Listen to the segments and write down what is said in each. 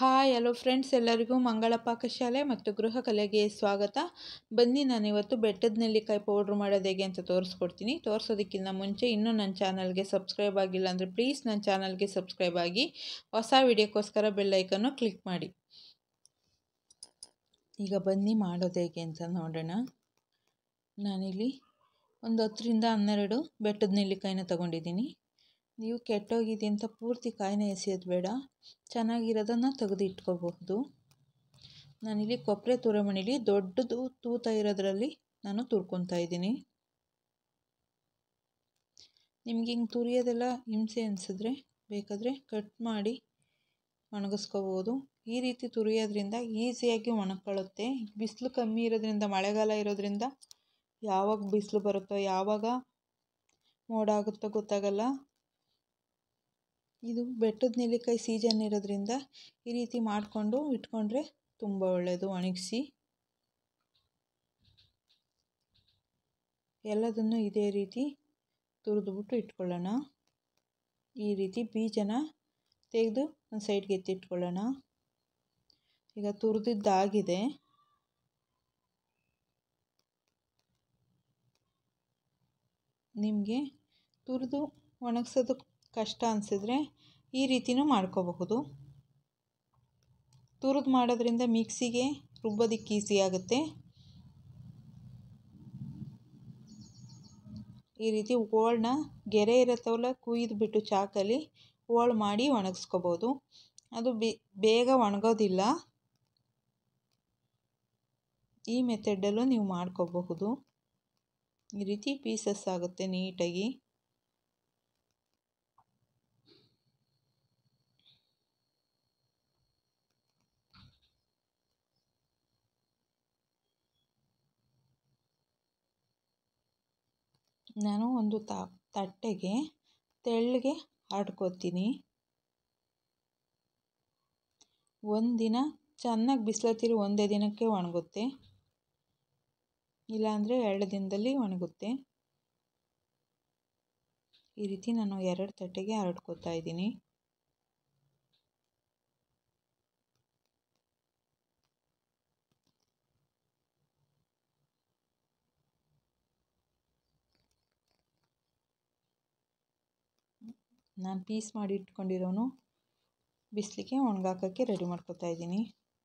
hi hello friends ಎಲ್ಲರಿಗೂ ಮಂಗಳ ಪಾಕಶಾಲೆ ಮತ್ತು ಗೃಹ ಕಲೆಗೆ ಸ್ವಾಗತ ಬನ್ನಿ ನಾನಿವತ್ತು ಬೆಟ್ಟದ ನೆಲ್ಲಿಕಾಯಿ ಪೌಡ್ರ್ ಮಾಡೋದು ಹೇಗೆ ಅಂತ ತೋರಿಸ್ಕೊಡ್ತೀನಿ ತೋರಿಸೋದಕ್ಕಿಂತ ಮುಂಚೆ ಇನ್ನೂ ನನ್ನ ಚಾನಲ್ಗೆ ಸಬ್ಸ್ಕ್ರೈಬ್ ಆಗಿಲ್ಲ ಅಂದರೆ ಪ್ಲೀಸ್ ನನ್ನ ಚಾನಲ್ಗೆ ಸಬ್ಸ್ಕ್ರೈಬ್ ಆಗಿ ಹೊಸ ವಿಡಿಯೋಕ್ಕೋಸ್ಕರ ಬೆಲ್ಲೈಕನ್ನು ಕ್ಲಿಕ್ ಮಾಡಿ ಈಗ ಬನ್ನಿ ಮಾಡೋದು ಹೇಗೆ ಅಂತ ನೋಡೋಣ ನಾನಿಲ್ಲಿ ಒಂದು ಹತ್ತರಿಂದ ಹನ್ನೆರಡು ಬೆಟ್ಟದ ನೆಲ್ಲಿಕಾಯಿನ ತೊಗೊಂಡಿದ್ದೀನಿ ನೀವು ಕೆಟ್ಟೋಗಿದೆ ಅಂತ ಪೂರ್ತಿ ಕಾಯಿನ ಎಸೆಯೋದು ಬೇಡ ಚೆನ್ನಾಗಿರೋದನ್ನು ತೆಗೆದು ಇಟ್ಕೋಬಹುದು ನಾನಿಲ್ಲಿ ಕೊಬ್ಬರಿ ತುರಮಣಿಲಿ ದೊಡ್ಡದು ತೂತ ಇರೋದ್ರಲ್ಲಿ ನಾನು ತುರ್ಕೊತಾ ಇದ್ದೀನಿ ನಿಮ್ಗೆ ಹಿಂಗೆ ತುರಿಯೋದೆಲ್ಲ ಹಿಂಸೆ ಅನಿಸಿದ್ರೆ ಬೇಕಾದರೆ ಕಟ್ ಮಾಡಿ ಒಣಗಿಸ್ಕೋಬೋದು ಈ ರೀತಿ ತುರಿಯೋದ್ರಿಂದ ಈಸಿಯಾಗಿ ಒಣಕೊಳ್ಳುತ್ತೆ ಬಿಸಿಲು ಕಮ್ಮಿ ಇರೋದ್ರಿಂದ ಮಳೆಗಾಲ ಇರೋದ್ರಿಂದ ಯಾವಾಗ ಬಿಸಿಲು ಬರುತ್ತೋ ಯಾವಾಗ ಮೋಡ ಆಗುತ್ತೋ ಗೊತ್ತಾಗಲ್ಲ ಇದು ಬೆಟ್ಟದ ನೆಲ್ಲಿಕಾಯಿ ಸೀಸನ್ ಇರೋದ್ರಿಂದ ಈ ರೀತಿ ಮಾಡಿಕೊಂಡು ಇಟ್ಕೊಂಡ್ರೆ ತುಂಬ ಒಳ್ಳೆಯದು ಒಣಗಿಸಿ ಎಲ್ಲದನ್ನು ಇದೇ ರೀತಿ ತುರಿದ್ಬಿಟ್ಟು ಇಟ್ಕೊಳ್ಳೋಣ ಈ ರೀತಿ ಬೀಜನ ತೆಗೆದು ಒಂದು ಸೈಡ್ಗೆ ಎತ್ತಿಟ್ಕೊಳ್ಳೋಣ ಈಗ ತುರಿದಿದ್ದಾಗಿದೆ ನಿಮಗೆ ತುರಿದು ಒಣಗಿಸೋದು ಕಷ್ಟ ಅನಿಸಿದ್ರೆ ಈ ರೀತಿನೂ ಮಾಡ್ಕೋಬಹುದು ತುರಿದು ಮಾಡೋದ್ರಿಂದ ಮಿಕ್ಸಿಗೆ ರುಬ್ಬೋದಕ್ಕೆ ಈಸಿ ಆಗುತ್ತೆ ಈ ರೀತಿ ಓಳನ್ನ ಗೆರೆ ಇರುತ್ತವಲ್ಲ ಕುಯ್ದುಬಿಟ್ಟು ಚಾಕಲ್ಲಿ ಓಳು ಮಾಡಿ ಒಣಗಿಸ್ಕೋಬೋದು ಅದು ಬೇಗ ಒಣಗೋದಿಲ್ಲ ಈ ಮೆಥಡಲ್ಲೂ ನೀವು ಮಾಡ್ಕೋಬಹುದು ಈ ರೀತಿ ಪೀಸಸ್ ಆಗುತ್ತೆ ನೀಟಾಗಿ ನಾನು ಒಂದು ತ ತಟ್ಟೆಗೆ ತೆಳ್ಳಗೆ ಆಡ್ಕೋತೀನಿ ಒಂದು ದಿನ ಚೆನ್ನಾಗಿ ಬಿಸಿಲತ್ತಿರೋ ಒಂದೇ ದಿನಕ್ಕೆ ಒಣಗುತ್ತೆ ಇಲ್ಲಾಂದರೆ ಎರಡು ದಿನದಲ್ಲಿ ಒಣಗುತ್ತೆ ಈ ರೀತಿ ನಾನು ಎರಡು ತಟ್ಟೆಗೆ ಹರಡ್ಕೋತಾ ಇದ್ದೀನಿ ನಾನು ಪೀಸ್ ಮಾಡಿ ಇಟ್ಕೊಂಡಿರೋನು ಬಿಸಿಲಿಗೆ ಒಣಗಾಕೋಕ್ಕೆ ರೆಡಿ ಮಾಡ್ಕೊತಾ ಇದ್ದೀನಿ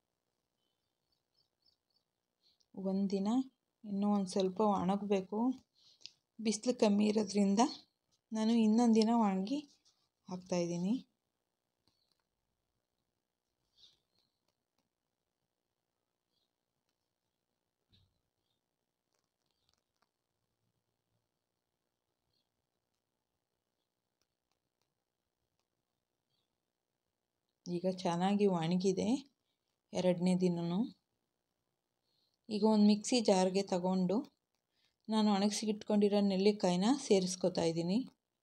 ಒಂದಿನ ಇನ್ನೂ ಒಂದು ಸ್ವಲ್ಪ ಒಣಗಬೇಕು ಬಿಸಿಲು ಕಮ್ಮಿ ಇರೋದ್ರಿಂದ ನಾನು ಇನ್ನೊಂದು ದಿನ ಒಣಗಿ ಹಾಕ್ತಾಯಿದ್ದೀನಿ ಈಗ ಚೆನ್ನಾಗಿ ಒಣಗಿದೆ ಎರಡನೇ ದಿನವೂ ಈಗ ಒಂದು ಮಿಕ್ಸಿ ಜಾರ್ಗೆ ತಗೊಂಡು ನಾನು ಒಣಗಿಸಿ ಇಟ್ಕೊಂಡಿರೋ ನೆಲ್ಲಿಕಾಯಿನ ಸೇರಿಸ್ಕೊತಾ ಇದ್ದೀನಿ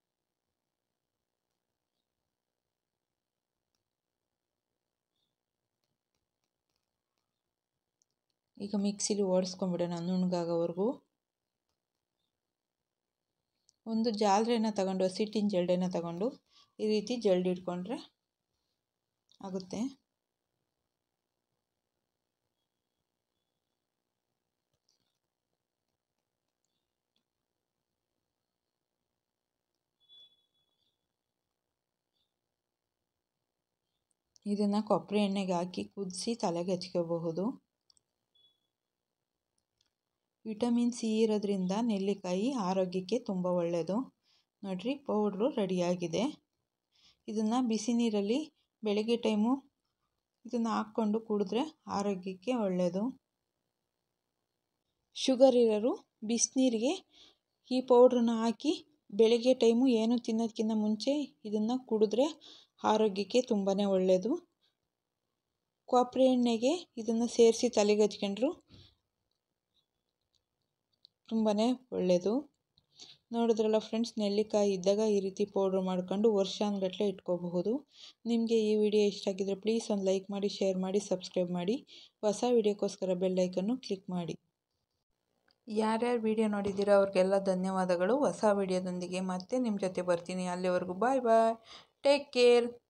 ಈಗ ಮಿಕ್ಸಿಲಿ ಓಡಿಸ್ಕೊಂಬಿಡೋಣ ನುಣ್ಣಗಾಗೋವರೆಗೂ ಒಂದು ಜಾಲರೆನ ತಗೊಂಡು ಹಸಿಟ್ಟಿನ ಜಲ್ಡೆನ ತಗೊಂಡು ಈ ರೀತಿ ಜಲ್ಡಿ ಇಟ್ಕೊಂಡ್ರೆ ಆಗುತ್ತೆ ಇದನ್ನು ಕೊಬ್ಬರಿ ಎಣ್ಣೆಗೆ ಹಾಕಿ ಕುದಿಸಿ ತಲೆಗೆ ಹಚ್ಕೋಬಹುದು ವಿಟಮಿನ್ ಸಿ ಇರೋದ್ರಿಂದ ನೆಲ್ಲಿಕಾಯಿ ಆರೋಗ್ಯಕ್ಕೆ ತುಂಬ ಒಳ್ಳೆಯದು ನೋಡಿರಿ ಪೌಡ್ರು ರೆಡಿಯಾಗಿದೆ ಇದನ್ನು ಬಿಸಿ ನೀರಲ್ಲಿ ಬೆಳಗ್ಗೆ ಟೈಮು ಇದನ್ನು ಹಾಕ್ಕೊಂಡು ಕುಡಿದ್ರೆ ಆರೋಗ್ಯಕ್ಕೆ ಒಳ್ಳೆಯದು ಶುಗರ್ ಇರೋರು ಬಿಸಿನೀರಿಗೆ ಈ ಪೌಡ್ರನ್ನ ಹಾಕಿ ಬೆಳಗ್ಗೆ ಟೈಮು ಏನು ತಿನ್ನೋದಕ್ಕಿಂತ ಮುಂಚೆ ಇದನ್ನು ಕುಡಿದ್ರೆ ಆರೋಗ್ಯಕ್ಕೆ ತುಂಬಾ ಒಳ್ಳೆಯದು ಕೊಬ್ಬರಿ ಎಣ್ಣೆಗೆ ಇದನ್ನು ಸೇರಿಸಿ ತಲೆಗೆ ಹಚ್ಕೊಂಡ್ರು ತುಂಬಾ ಒಳ್ಳೆಯದು ನೋಡಿದ್ರಲ್ಲ ಫ್ರೆಂಡ್ಸ್ ನೆಲ್ಲಿಕಾಯಿ ಇದ್ದಾಗ ಈ ರೀತಿ ಪೌಡ್ರ್ ಮಾಡ್ಕೊಂಡು ವರ್ಷಾನುಗಟ್ಟಲೆ ಇಟ್ಕೋಬಹುದು ನಿಮಗೆ ಈ ವಿಡಿಯೋ ಇಷ್ಟ ಆಗಿದ್ರೆ ಪ್ಲೀಸ್ ಒಂದು ಲೈಕ್ ಮಾಡಿ ಶೇರ್ ಮಾಡಿ ಸಬ್ಸ್ಕ್ರೈಬ್ ಮಾಡಿ ಹೊಸ ವಿಡಿಯೋಕ್ಕೋಸ್ಕರ ಬೆಲ್ಲೈಕನ್ನು ಕ್ಲಿಕ್ ಮಾಡಿ ಯಾರ್ಯಾರು ವಿಡಿಯೋ ನೋಡಿದ್ದೀರೋ ಅವ್ರಿಗೆಲ್ಲ ಧನ್ಯವಾದಗಳು ಹೊಸ ವಿಡಿಯೋದೊಂದಿಗೆ ಮತ್ತೆ ನಿಮ್ಮ ಜೊತೆ ಬರ್ತೀನಿ ಅಲ್ಲಿವರೆಗೂ ಬಾಯ್ ಬಾಯ್ ಟೇಕ್ ಕೇರ್